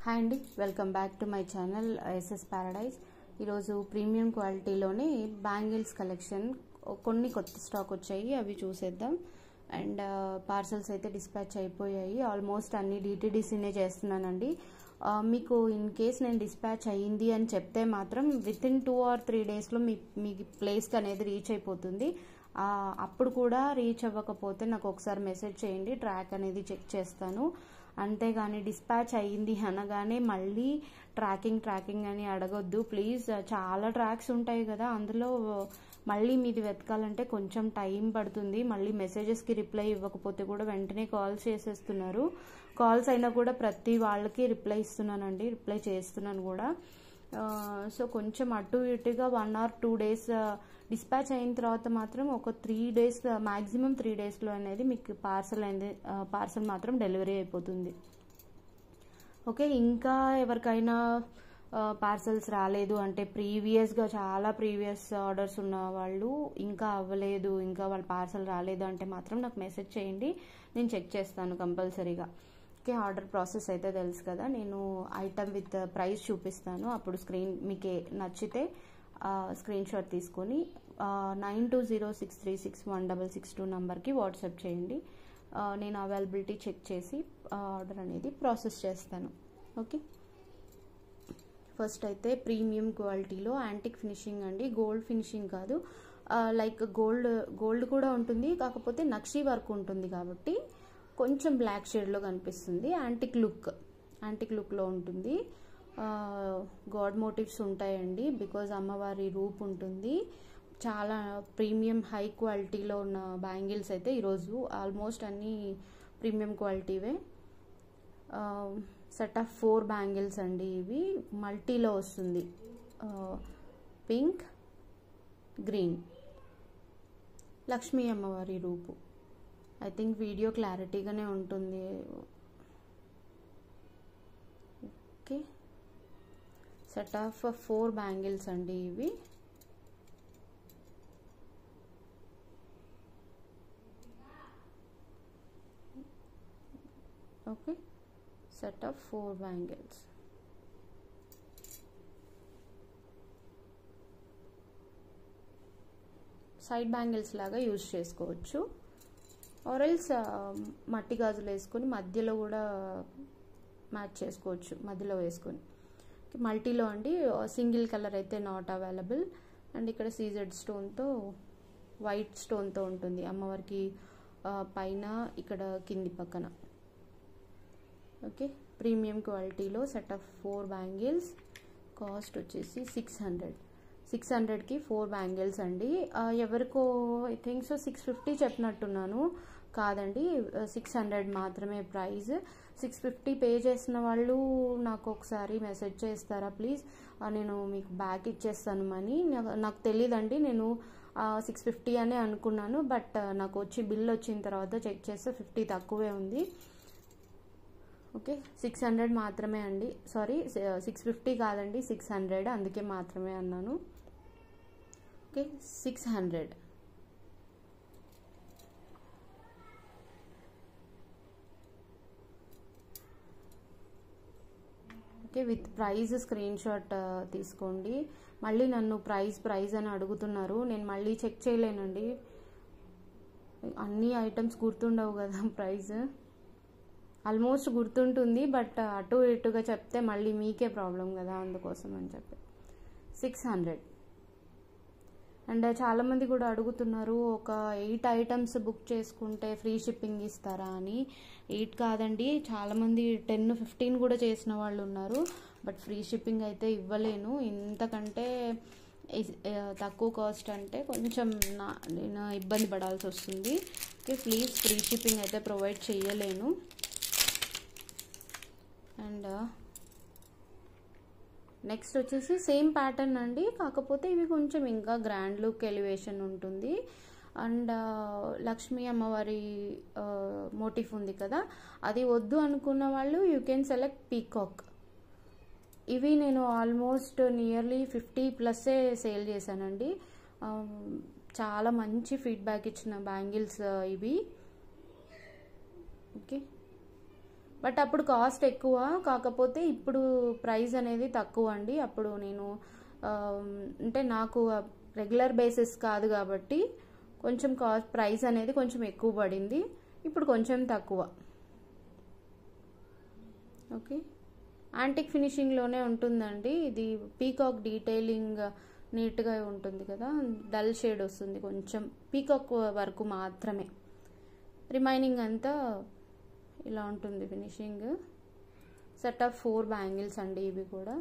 hi అండి welcome back to my channel SS paradise ఈరోజు premium క్వాలిటీలోనే బ్యాంగిల్స్ కలెక్షన్ కొన్ని కొత్త స్టాక్ వచ్చాయి అవి చూసేద్దాం అండ్ పార్సల్స్ అయితే డిస్పాచ్ అయిపోయాయి ఆల్మోస్ట్ అన్ని డిటీడీసీనే చేస్తున్నానండి ఆ, మీకు ఇన్ కేస్ నేను డిస్పాచ్ అయ్యింది అని చెప్తే మాత్రం within two or three డేస్లో మీ మీ ప్లేస్కి అనేది రీచ్ అయిపోతుంది ఆ, అప్పుడు కూడా రీచ్ అవ్వకపోతే నాకు ఒకసారి మెసేజ్ చేయండి ట్రాక్ అనేది చెక్ చేస్తాను అంతేగాని డిస్పాచ్ అయ్యింది అనగానే మళ్ళీ ట్రాకింగ్ ట్రాకింగ్ అని అడగొద్దు ప్లీజ్ చాలా ట్రాక్స్ ఉంటాయి కదా అందులో మళ్ళీ మీది వెతకాలంటే కొంచెం టైం పడుతుంది మళ్ళీ మెసేజెస్కి రిప్లై ఇవ్వకపోతే కూడా వెంటనే కాల్స్ చేసేస్తున్నారు కాల్స్ అయినా కూడా ప్రతి వాళ్ళకి రిప్లై ఇస్తున్నానండి రిప్లై చేస్తున్నాను కూడా సో కొంచెం అటు ఇటుగా one or two days dispatch అయిన తర్వాత మాత్రం ఒక త్రీ డేస్ మ్యాక్సిమం త్రీ డేస్లో అనేది మీకు పార్సల్ అనేది పార్సల్ మాత్రం డెలివరీ అయిపోతుంది ఓకే ఇంకా ఎవరికైనా పార్సల్స్ రాలేదు అంటే ప్రీవియస్గా చాలా ప్రీవియస్ ఆర్డర్స్ ఉన్న వాళ్ళు ఇంకా అవ్వలేదు ఇంకా వాళ్ళ పార్సల్ రాలేదు అంటే మాత్రం నాకు మెసేజ్ చేయండి నేను చెక్ చేస్తాను కంపల్సరీగా ఓకే ఆర్డర్ ప్రాసెస్ అయితే తెలుసు కదా నేను ఐటమ్ విత్ ప్రైస్ చూపిస్తాను అప్పుడు స్క్రీన్ మీకు నచ్చితే స్క్రీన్ షాట్ తీసుకొని nine two zero six three six one double six two నెంబర్కి వాట్సాప్ చేయండి ఆ, నేను అవైలబిలిటీ చెక్ చేసి ఆర్డర్ అనేది ప్రాసెస్ చేస్తాను ఓకే ఫస్ట్ అయితే ప్రీమియం క్వాలిటీలో యాంటిక్ ఫినిషింగ్ అండి గోల్డ్ ఫినిషింగ్ కాదు లైక్ గోల్డ్ గోల్డ్ కూడా ఉంటుంది కాకపోతే నక్షీ వర్క్ ఉంటుంది కాబట్టి కొంచెం బ్లాక్ షేడ్లో కనిపిస్తుంది యాంటిక్ లుక్ యాంటిక్ లుక్లో ఉంటుంది గాడ్ మోటివ్స్ ఉంటాయండి బికాజ్ అమ్మవారి రూప్ ఉంటుంది చాలా ప్రీమియం హై క్వాలిటీలో ఉన్న బ్యాంగిల్స్ అయితే ఈరోజు ఆల్మోస్ట్ అన్నీ ప్రీమియం క్వాలిటీవే సెట్ ఆఫ్ ఫోర్ బ్యాంగిల్స్ అండి ఇవి మల్టీలో వస్తుంది పింక్ గ్రీన్ లక్ష్మీ అమ్మవారి రూపు ఐ థింక్ వీడియో క్లారిటీగానే ఉంటుంది okay set of four bangles అండి ఇవి okay set of four bangles side bangles లాగా యూజ్ చేసుకోవచ్చు ఆరెల్స్ మట్టి గాజులు వేసుకొని మధ్యలో కూడా మ్యాచ్ చేసుకోవచ్చు మధ్యలో వేసుకొని మల్టీలో అండి సింగిల్ కలర్ అయితే నాట్ అవైలబుల్ అండ్ ఇక్కడ సీజెడ్ స్టోన్తో వైట్ స్టోన్తో ఉంటుంది అమ్మవారికి ఆ, పైన ఇక్కడ కింది పక్కన ఓకే ప్రీమియం క్వాలిటీలో set of four bangles cost వచ్చేసి సిక్స్ హండ్రెడ్ సిక్స్ హండ్రెడ్కి ఫోర్ బ్యాంగిల్స్ అండి ఆ, ఎవరికో I think so six fifty చెప్పినట్టున్నాను కాదండి సిక్స్ హండ్రెడ్ మాత్రమే ప్రైస్ సిక్స్ ఫిఫ్టీ పే చేసిన వాళ్ళు నాకు ఒకసారి మెసేజ్ చేస్తారా ప్లీజ్ నేను మీకు బ్యాక్ ఇచ్చేస్తాను మనీ నాకు- నాకు తెలియదండి నేను సిక్స్ ఫిఫ్టీ అనే అనుకున్నాను బట్ నాకు వచ్చి బిల్ వచ్చిన తర్వాత చెక్ చేస్తే ఫిఫ్టీ తక్కువే ఉంది ఓకే సిక్స్ హండ్రెడ్ మాత్రమే అండి సారీ సిక్స్ ఫిఫ్టీ కాదండి సిక్స్ హండ్రెడ్ అందుకే మాత్రమే అన్నాను okay six hundred okay with price screen shot తీసుకోండి మళ్ళీ నన్ను ప్రైస్ ప్రైస్ అని అడుగుతున్నారు నేను మళ్ళీ చెక్ చేయలేనండి అన్ని ఐటమ్స్ గుర్తుండవు కదా ప్రైస్ ఆల్మోస్ట్ గుర్తుంటుంది బట్ అటు ఇటుగా చెప్తే మళ్ళీ మీకే ప్రాబ్లం కదా అందుకోసం అని చెప్పి సిక్స్ హండ్రెడ్ అండ్ చాలామంది కూడా అడుగుతున్నారు ఒక ఎయిట్ ఐటమ్స్ బుక్ చేసుకుంటే ఫ్రీ షిప్పింగ్ ఇస్తారా అని ఎయిట్ కాదండి చాలామంది టెన్ ఫిఫ్టీన్ కూడా చేసిన వాళ్ళు ఉన్నారు బట్ ఫ్రీ షిప్పింగ్ అయితే ఇవ్వలేను ఇంతకంటే ఇస్- ఆ, తక్కువ కాస్ట్ అంటే కొంచెం నా నేను ఇబ్బంది పడాల్సి వస్తుంది ఓకే ప్లీజ్ ఫ్రీ షిప్పింగ్ అయితే ప్రొవైడ్ చేయలేను అండ్ నెక్స్ట్ వచ్చేసి సేమ్ ప్యాటర్న్ అండి కాకపోతే ఇవి కొంచెం ఇంకా గ్రాండ్ లుక్ ఎలివేషన్ ఉంటుంది అండ్ లక్ష్మీ అమ్మవారి మోటిఫ్ ఉంది కదా అది వద్దు అనుకున్న వాళ్ళు యూ కెన్ సెలెక్ట్ పీకాక్ ఇవి నేను ఆల్మోస్ట్ నియర్లీ ఫిఫ్టీ ప్లస్సే సేల్ చేశానండి ఆ, చాలా మంచి ఫీడ్బ్యాక్ ఇచ్చిన బ్యాంగిల్స్ ఇవి ఓకే బట్ అప్పుడు కాస్ట్ ఎక్కువ కాకపోతే ఇప్పుడు ప్రైస్ అనేది తక్కువ అండి అప్పుడు నేను ఆ, అంటే నాకు రెగ్యులర్ బేసిస్ కాదు కాబట్టి కొంచెం కాస్ట్ ప్రైస్ అనేది కొంచెం ఎక్కువ పడింది ఇప్పుడు కొంచెం తక్కువ ఓకే యాంటిక్ ఫినిషింగ్లోనే ఉంటుందండి ఇది పీకాక్ డీటెయిలింగ్ నీట్గా ఉంటుంది కదా డల్ షేడ్ వస్తుంది కొంచెం పీకాక్ వరకు మాత్రమే రిమైనింగ్ అంతా ఇలా ఉంటుంది finishing set of four bangles అండి ఇవి కూడా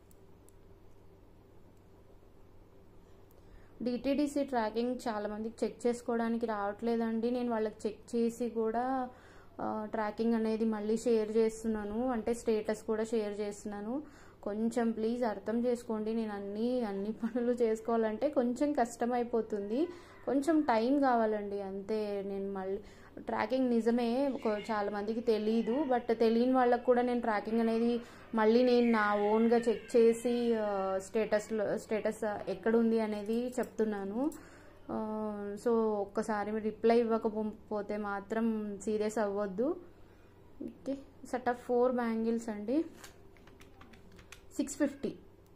డిటీడీసీ ట్రాకింగ్ చాలా మందికి చెక్ చేసుకోవడానికి రావట్లేదండి నేను వాళ్ళకి చెక్ చేసి కూడా ఆ, ట్రాకింగ్ అనేది మళ్ళీ షేర్ చేస్తున్నాను అంటే స్టేటస్ కూడా షేర్ చేస్తున్నాను కొంచెం ప్లీజ్ అర్థం చేసుకోండి నేను అన్ని అన్ని పనులు చేసుకోవాలంటే కొంచెం కష్టం అయిపోతుంది కొంచెం టైం కావాలండి అంతే నేను మళ్ళీ ట్రాకింగ్ నిజమే ఒక- చాలా మందికి తెలియదు బట్ తెలియని వాళ్ళకు కూడా నేను ట్రాకింగ్ అనేది మళ్ళీ నేను నా ఓన్గా చెక్ చేసి స్టేటస్లో స్టేటస్ ఎక్కడుంది అనేది చెప్తున్నాను ఆ, సో ఒక్కసారి మీరు రిప్లై ఇవ్వకపోతే మాత్రం సీరియస్ అవ్వద్దు okay set of four bangles అండి సిక్స్ ఫిఫ్టీ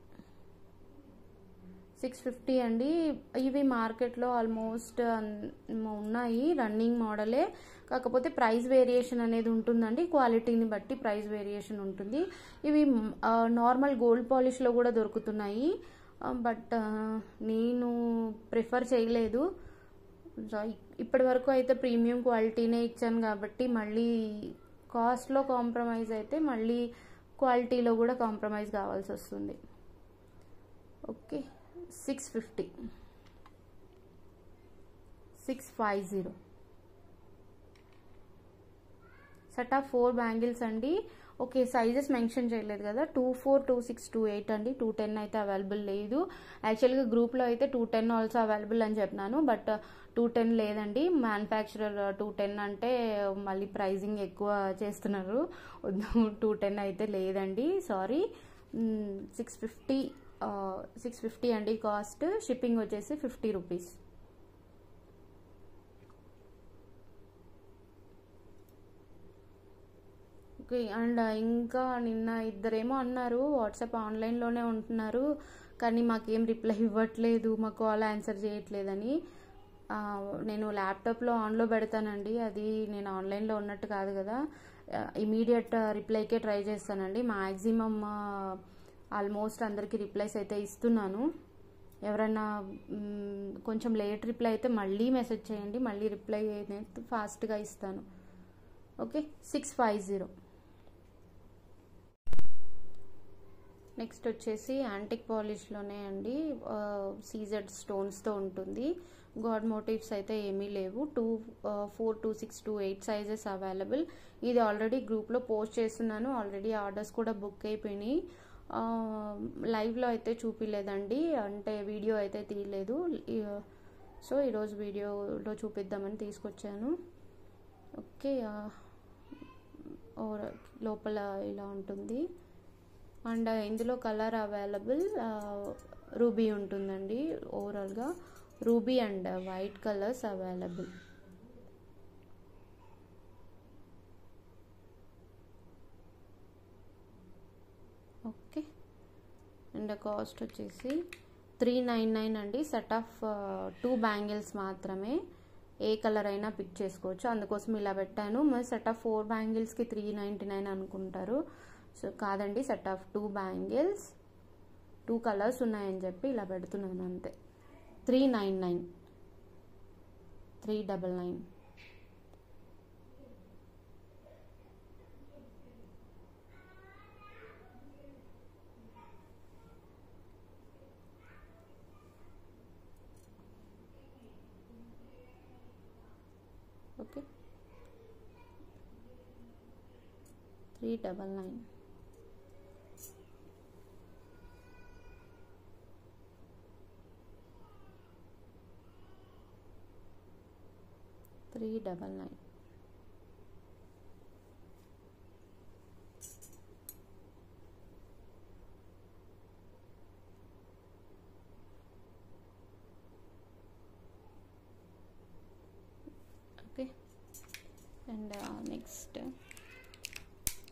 సిక్స్ ఫిఫ్టీ అండి ఇవి మార్కెట్లో ఆల్మోస్ట్ ఉన్నాయి రన్నింగ్ మోడలే కాకపోతే ప్రైస్ వేరియేషన్ అనేది ఉంటుందండి క్వాలిటీని బట్టి ప్రైస్ వేరియేషన్ ఉంటుంది ఇవి నార్మల్ గోల్డ్ పాలిష్లో కూడా దొరుకుతున్నాయి బట్ నేను ప్రిఫర్ చేయలేదు సో ఇప్పటి వరకు అయితే ప్రీమియం క్వాలిటీనే ఇచ్చాను కాబట్టి మళ్ళీ కాస్ట్లో కాంప్రమైజ్ అయితే మళ్ళీ క్వాలిటీలో కూడా కాంప్రమైజ్ కావాల్సి వస్తుంది okay six fifty six five zero set of four bangles అండి ఓకే సైజెస్ మెన్షన్ చేయలేదు కదా two four two six two eight అండి టూ టెన్ అయితే అవైలబుల్ లేదు యాక్చువల్గా గ్రూప్లో అయితే టూ టెన్ ఆల్సో అవైలబుల్ అని చెప్పినాను బట్ టూ టెన్ లేదండి మ్యానుఫ్యాక్చరర్ టూ టెన్ అంటే మళ్ళీ ప్రైజింగ్ ఎక్కువ చేస్తున్నారు టూ టెన్ అయితే లేదండి sorry six fifty six fifty అండి కాస్ట్ షిప్పింగ్ వచ్చేసి ఫిఫ్టీ రూపీస్ ఓకే అండ్ ఇంకా నిన్న ఇద్దరేమో అన్నారు వాట్సాప్ ఆన్లైన్లోనే ఉంటున్నారు కానీ మాకేం రిప్లై ఇవ్వట్లేదు మా కాల్ ఆన్సర్ చేయట్లేదని ఆ, నేను ల్యాప్టాప్లో ఆన్లో పెడతానండి అది నేను ఆన్లైన్లో ఉన్నట్టు కాదు కదా ఇమీడియట్ రిప్లైకే ట్రై చేస్తానండి మ్యాక్సిమమ్ ఆల్మోస్ట్ అందరికీ రిప్లైస్ అయితే ఇస్తున్నాను ఎవరైనా మ్, కొంచెం లేట్ రిప్లై అయితే మళ్ళీ మెసేజ్ చేయండి మళ్ళీ రిప్లై అయితే ఫాస్ట్గా ఇస్తాను okay six five zero next వచ్చేసి యాంటిక్ పాలిష్లోనే అండి సీజెడ్ స్టోన్స్తో ఉంటుంది గాడ్ మోటివ్స్ అయితే ఏమీ లేవు two four two six two eight sizes available ఇది ఆల్రెడీ గ్రూప్లో పోస్ట్ చేస్తున్నాను ఆల్రెడీ ఆర్డర్స్ కూడా బుక్ అయిపోయినాయి ఆ, లైవ్లో అయితే చూపిలేదండి అంటే వీడియో అయితే తీయలేదు ఈ- సో ఈరోజు వీడియోలో చూపిద్దామని తీసుకొచ్చాను ఓకే ఆ, ఓవర్ లోపల ఇలా ఉంటుంది అండ్ ఇందులో కలర్ అవైలబుల్ రూబీ ఉంటుందండి ఓవరాల్గా ruby and white colours available okay and cost వచ్చేసి త్రీ నైన్ నైన్ అండి సెట్ ఆఫ్ టూ బ్యాంగిల్స్ మాత్రమే ఏ కలర్ అయినా పిక్ చేసుకోవచ్చు అందుకోసం ఇలా పెట్టాను మరి సెట్ ఆఫ్ ఫోర్ బ్యాంగిల్స్కి త్రీ నైంటీ నైన్ అనుకుంటారు సో కాదండి set of two bangles two colours ఉన్నాయని చెప్పి ఇలా పెడుతున్నాను అంతే three nine nine three double nine okay three double nine three double nine okay and next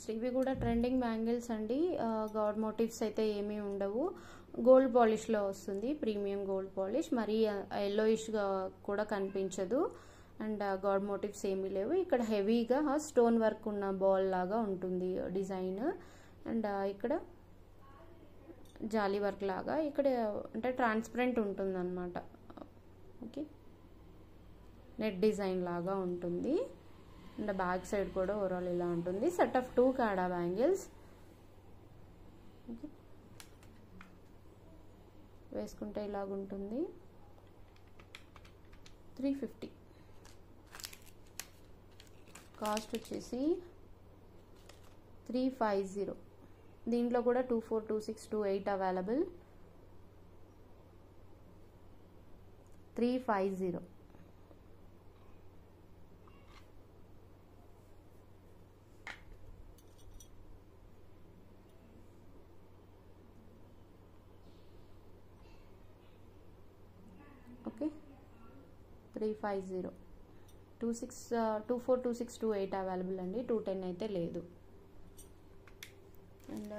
ఇవి కూడా ట్రెండింగ్ బ్యాంగిల్స్ అండి గాడ్ మోటివ్స్ అయితే ఏమీ ఉండవు గోల్డ్ పాలిష్లో వస్తుంది ప్రీమియం గోల్డ్ పాలిష్ మరీ ఎల్లోయిష్గా కూడా కనిపించదు అండ్ గాడ్ మోటివ్స్ ఏమీ లేవు ఇక్కడ హెవీగా స్టోన్ వర్క్ ఉన్న బాల్ లాగా ఉంటుంది డిజైన్ అండ్ ఇక్కడ జాలీ వర్క్ లాగా ఇక్కడ అంటే ట్రాన్స్పరెంట్ ఉంటుంది అనమాట ఓకే నెట్ డిజైన్ లాగా ఉంటుంది అండ్ బ్యాక్ సైడ్ కూడా ఓవరాల్ ఇలా ఉంటుంది సెట్ ఆఫ్ టూ కాడా బ్యాంగిల్స్ ఓకే వేసుకుంటే ఇలాగుంటుంది త్రీ ఫిఫ్టీ కాస్ట్ వచ్చేసి త్రీ ఫైవ్ జీరో దీంట్లో కూడా two four two six two eight available three five zero okay three five zero two six two four two six two eight available అండి two ten అయితే లేదు and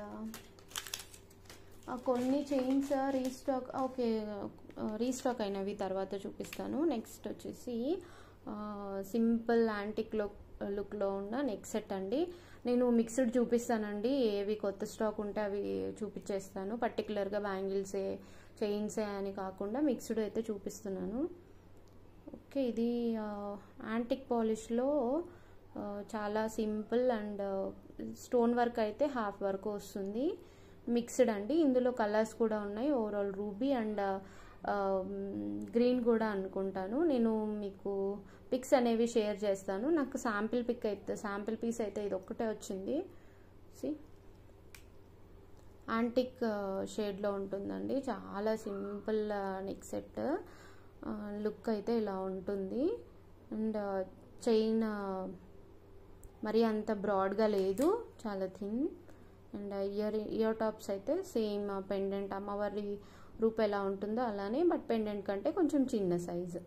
కొన్ని chains restock okay restock అయినవి తర్వాత చూపిస్తాను next వచ్చేసి simple antique look లుక్లో ఉన్న నెక్ సెట్ అండి నేను మిక్స్డ్ చూపిస్తానండి ఏవి కొత్త స్టాక్ ఉంటే అవి చూపించేస్తాను పర్టికులర్గా బ్యాంగిల్సే చైన్సే అని కాకుండా మిక్స్డ్ అయితే చూపిస్తున్నాను ఓకే ఇది యాంటిక్ పాలిష్లో చాలా సింపుల్ అండ్ స్టోన్ వర్క్ అయితే హాఫ్ వర్క్ వస్తుంది మిక్స్డ్ అండి ఇందులో కలర్స్ కూడా ఉన్నాయి ఓవరాల్ రూబీ అండ్ గ్రీన్ కూడా అనుకుంటాను నేను మీకు పిక్స్ అనేవి షేర్ చేస్తాను నాకు శాంపిల్ పిక్ అయితే శాంపిల్ పీస్ అయితే ఇది ఒక్కటే వచ్చింది సి యాంటిక్ షేడ్లో ఉంటుందండి చాలా సింపుల్ నెక్ సెట్ లుక్ అయితే ఇలా ఉంటుంది అండ్ చైన్ మరీ అంత బ్రాడ్గా లేదు చాలా thin and ear ear tops అయితే సేమ్ పెండెంట్ అమ్మవారి రూప్ ఎలా ఉంటుందో అలానే బట్ పెండెంట్ కంటే కొంచెం చిన్న సైజు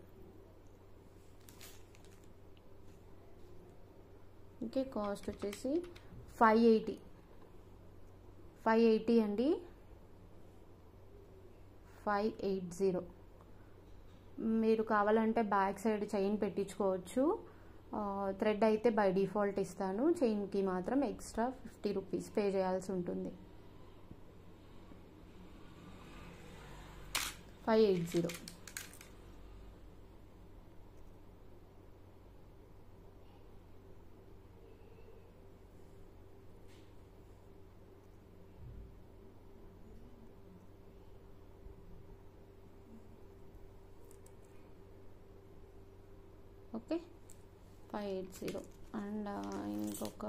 ఓకే కాస్ట్ వచ్చేసి ఫైవ్ ఎయిటీ ఫైవ్ ఎయిటీ అండి ఫైవ్ ఎయిట్ జీరో మీరు కావాలంటే బ్యాక్ సైడ్ చైన్ పెట్టించుకోవచ్చు థ్రెడ్ అయితే బై డిఫాల్ట్ ఇస్తాను చైన్కి మాత్రం ఎక్స్ట్రా ఫిఫ్టీ రూపీస్ పే చేయాల్సి ఉంటుంది five eight zero okay five eight zero and ఇంకొక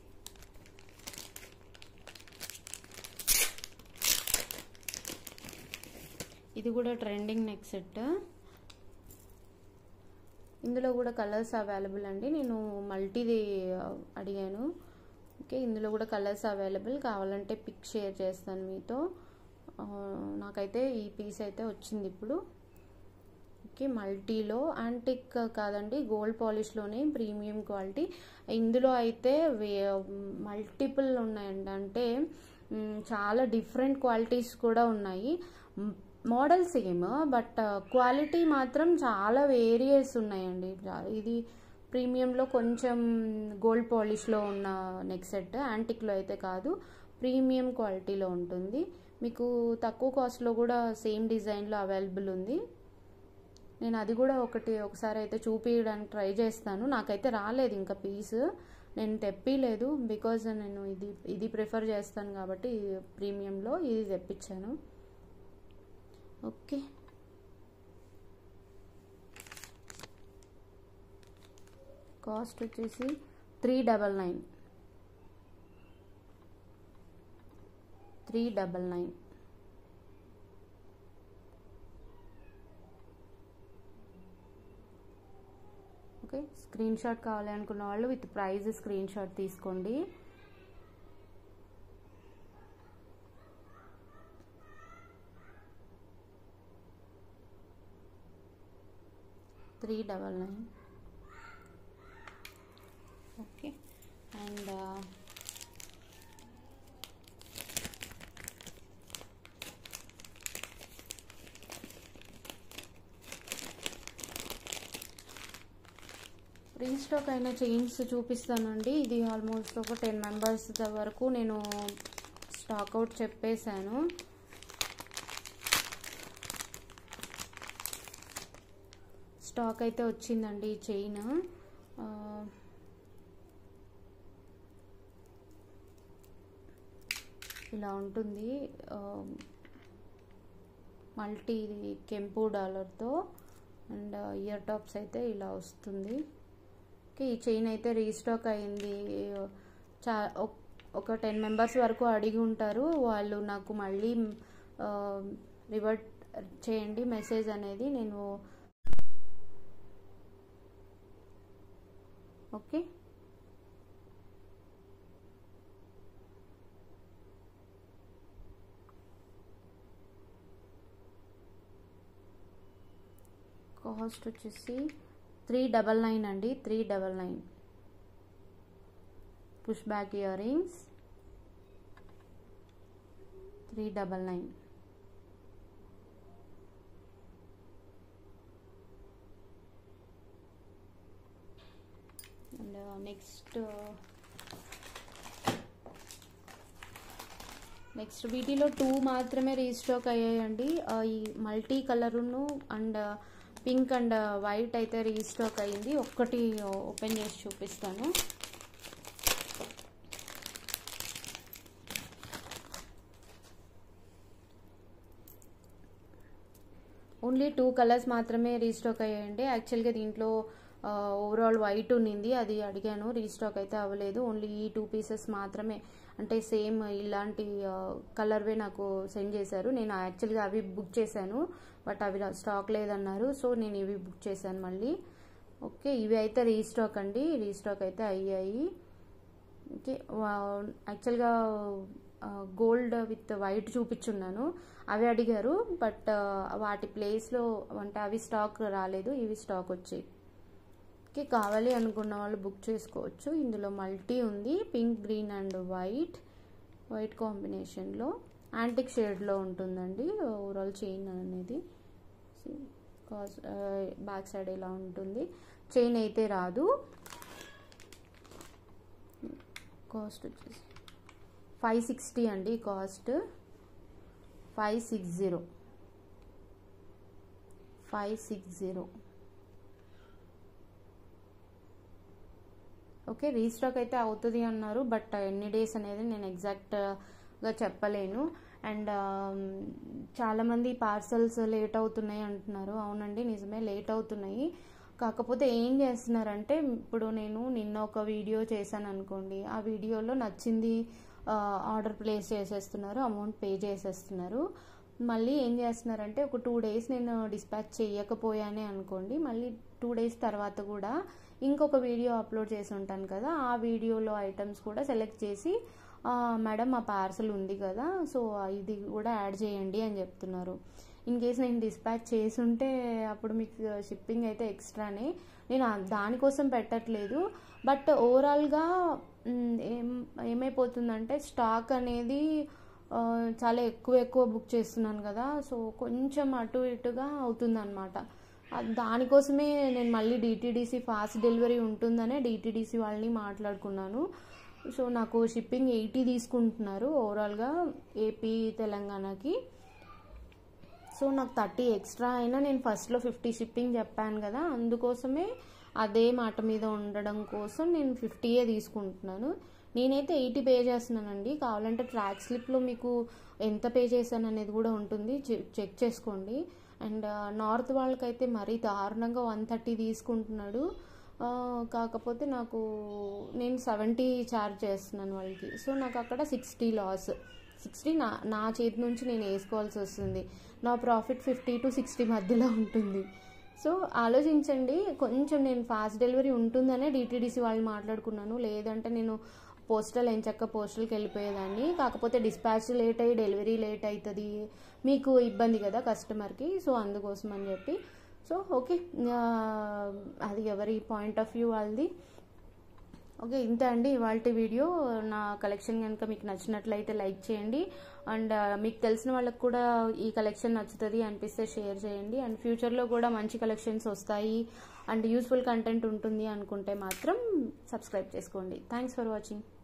ఇది కూడా ట్రెండింగ్ నెక్ సెట్ ఇందులో కూడా కలర్స్ అవైలబుల్ అండి నేను మల్టీది అడిగాను ఓకే ఇందులో కూడా కలర్స్ అవైలబుల్ కావాలంటే పిక్ షేర్ చేస్తాను మీతో నాకైతే ఈ పీస్ అయితే వచ్చింది ఇప్పుడు ఓకే మల్టీలో యాంటిక్ కాదండి గోల్డ్ పాలిష్లోనే ప్రీమియం క్వాలిటీ ఇందులో అయితే మల్టిపుల్ ఉన్నాయండి అంటే చాలా డిఫరెంట్ క్వాలిటీస్ కూడా ఉన్నాయి మోడల్ సేమ్ బట్ క్వాలిటీ మాత్రం చాలా వేరియస్ ఉన్నాయండి ఇది ప్రీమియంలో కొంచెం గోల్డ్ పాలిష్లో ఉన్న నెక్ సెట్ యాంటిక్లో అయితే కాదు ప్రీమియం క్వాలిటీలో ఉంటుంది మీకు తక్కువ కాస్ట్లో కూడా సేమ్ డిజైన్లో అవైలబుల్ ఉంది నేను అది కూడా ఒకటి ఒకసారి అయితే చూపించడానికి ట్రై చేస్తాను నాకైతే రాలేదు ఇంకా పీస్ నేను తెప్పిలేదు బికాజ్ నేను ఇది ఇది ప్రిఫర్ చేస్తాను కాబట్టి ప్రీమియంలో ఇది తెప్పించాను ఓకే కాస్ట్ వచ్చేసి three double nine three double nine okay screen shot కావాలి అనుకున్న వాళ్ళు విత్ ప్రైజ్ స్క్రీన్ షాట్ తీసుకోండి three double nine okay and restock అయిన చైన్స్ చూపిస్తానండి ఇది ఆల్మోస్ట్ ఒక టెన్ మెంబర్స్ వరకు నేను స్టాక్ అవుట్ చెప్పేశాను స్టాక్ అయితే వచ్చిందండి ఈ చైన్ ఇలా ఉంటుంది మల్టీ కెంపు డాలర్తో అండ్ ఇయర్ టాప్స్ అయితే ఇలా వస్తుంది ఓకే ఈ చైన్ అయితే రీస్టాక్ అయింది చా ఒక టెన్ మెంబర్స్ వరకు అడిగి ఉంటారు వాళ్ళు నాకు మళ్ళీ రివర్ట్ చేయండి మెసేజ్ అనేది నేను ఓకే కాస్ట్ వచ్చేసి త్రీ డబల్ నైన్ అండి three double nine push back ear rings three double nine and next next వీటిలో టూ మాత్రమే రీస్టాక్ అయ్యాయండి ఈ మల్టీ కలరును అండ్ పింక్ అండ్ వైట్ అయితే రీస్టాక్ అయ్యింది ఒక్కటి ఓపెన్ చేసి చూపిస్తాను ఓన్లీ టూ కలర్స్ మాత్రమే రీస్టాక్ అయ్యాయండి యాక్చువల్గా దీంట్లో ఓవరాల్ వైట్ ఉన్నింది అది అడిగాను రీస్టాక్ అయితే అవ్వలేదు ఓన్లీ ఈ టూ పీసెస్ మాత్రమే అంటే సేమ్ ఇలాంటి కలర్వే నాకు సెండ్ చేశారు నేను యాక్చువల్గా అవి బుక్ చేశాను బట్ అవి స్టాక్ లేదన్నారు సో నేను ఇవి బుక్ చేశాను మళ్ళీ ఓకే ఇవి అయితే రీస్టాక్ అండి రీస్టాక్ అయితే అయ్యాయి ఓకే యాక్చువల్గా గోల్డ్ విత్ వైట్ చూపించున్నాను అవి అడిగారు బట్ వాటి ప్లేస్లో అంటే అవి స్టాక్ రాలేదు ఇవి స్టాక్ వచ్చాయి ఓకే కావాలి అనుకున్న వాళ్ళు బుక్ చేసుకోవచ్చు ఇందులో మల్టీ ఉంది pink green and white white కాంబినేషన్లో యాంటిక్ షేడ్లో ఉంటుందండి ఓవరాల్ చైన్ అనేది కాస్ బ్యాక్ సైడ్ ఇలా ఉంటుంది చైన్ అయితే రాదు కాస్ట్ వచ్చేసి ఫైవ్ సిక్స్టీ అండి cost five six zero five six zero okay restock అయితే అవుతుంది అన్నారు బట్ ఎన్ని డేస్ అనేది నేను ఎగ్జాక్ట్గా చెప్పలేను అండ్ చాలామంది పార్సల్స్ లేట్ అవుతున్నాయి అంటున్నారు అవునండి నిజమే లేట్ అవుతున్నాయి కాకపోతే ఏం చేస్తున్నారంటే ఇప్పుడు నేను నిన్న ఒక వీడియో చేశాను అనుకోండి ఆ వీడియోలో నచ్చింది ఆర్డర్ ప్లేస్ చేసేస్తున్నారు అమౌంట్ పే చేసేస్తున్నారు మళ్ళీ ఏం చేస్తున్నారంటే ఒక టూ డేస్ నేను డిస్పాచ్ చేయకపోయానే అనుకోండి మళ్ళీ టూ డేస్ తర్వాత కూడా ఇంకొక వీడియో అప్లోడ్ చేసి ఉంటాను కదా ఆ వీడియోలో ఐటమ్స్ కూడా సెలెక్ట్ చేసి మేడం మా పార్సల్ ఉంది కదా సో ఇది కూడా యాడ్ చేయండి అని చెప్తున్నారు ఇన్ కేస్ నేను డిస్పాచ్ చేసుంటే అప్పుడు మీకు షిప్పింగ్ అయితే ఎక్స్ట్రానే నేను దానికోసం పెట్టట్లేదు బట్ ఓవరాల్గా ఏం ఏమైపోతుందంటే స్టాక్ అనేది చాలా ఎక్కువ ఎక్కువ బుక్ చేస్తున్నాను కదా సో కొంచెం అటు ఇటుగా అవుతుందన్నమాట దానికోసమే నేను మళ్ళీ డిటీడీసీ ఫాస్ట్ డెలివరీ ఉంటుందనే డిటీడీసీ వాళ్ళని మాట్లాడుకున్నాను సో నాకు షిప్పింగ్ ఎయిటీ తీసుకుంటున్నారు ఓవరాల్గా ఏపీ తెలంగాణకి సో నాకు థర్టీ ఎక్స్ట్రా అయినా నేను ఫస్ట్లో ఫిఫ్టీ షిప్పింగ్ చెప్పాను కదా అందుకోసమే అదే మాట మీద ఉండడం కోసం నేను ఫిఫ్టీయే తీసుకుంటున్నాను నేనైతే ఎయిటీ పే చేస్తున్నానండి కావాలంటే ట్రాక్ స్లిప్లో మీకు ఎంత పే చేశాను అనేది కూడా ఉంటుంది చెక్ చేసుకోండి అండ్ నార్త్ వాళ్ళకైతే మరీ దారుణంగా వన్ థర్టీ తీసుకుంటున్నాడు కాకపోతే నాకు నేను సెవెంటీ ఛార్జ్ చేస్తున్నాను వాళ్ళకి సో నాకు అక్కడ సిక్స్టీ లాస్ సిక్స్టీ నా నా చేతి నుంచి నేను వేసుకోవాల్సి వస్తుంది నా ప్రాఫిట్ ఫిఫ్టీ టు సిక్స్టీ మధ్యలో ఉంటుంది సో ఆలోచించండి కొంచెం నేను ఫాస్ట్ డెలివరీ ఉంటుందనే డిటీడీసీ వాళ్ళు మాట్లాడుకున్నాను లేదంటే నేను పోస్టల్ ఎంచక్క పోస్టల్కి వెళ్ళిపోయేదాన్ని కాకపోతే డిస్పాచ్ లేట్ అయ్యి డెలివరీ లేట్ అవుతుంది మీకు ఇబ్బంది కదా కస్టమర్కి సో అందుకోసం అని చెప్పి సో ఓకే అది ఎవరి పాయింట్ ఆఫ్ వ్యూ వాళ్ళది ఓకే ఇంతే అండి ఇవాళ వీడియో నా కలెక్షన్ కనుక మీకు నచ్చినట్లయితే లైక్ చేయండి అండ్ మీకు తెలిసిన వాళ్ళకి కూడా ఈ కలెక్షన్ నచ్చుతుంది అనిపిస్తే షేర్ చేయండి అండ్ ఫ్యూచర్లో కూడా మంచి కలెక్షన్స్ వస్తాయి అండ్ యూస్ఫుల్ కంటెంట్ ఉంటుంది అనుకుంటే మాత్రం సబ్స్క్రైబ్ చేసుకోండి థ్యాంక్స్ ఫర్ వాచింగ్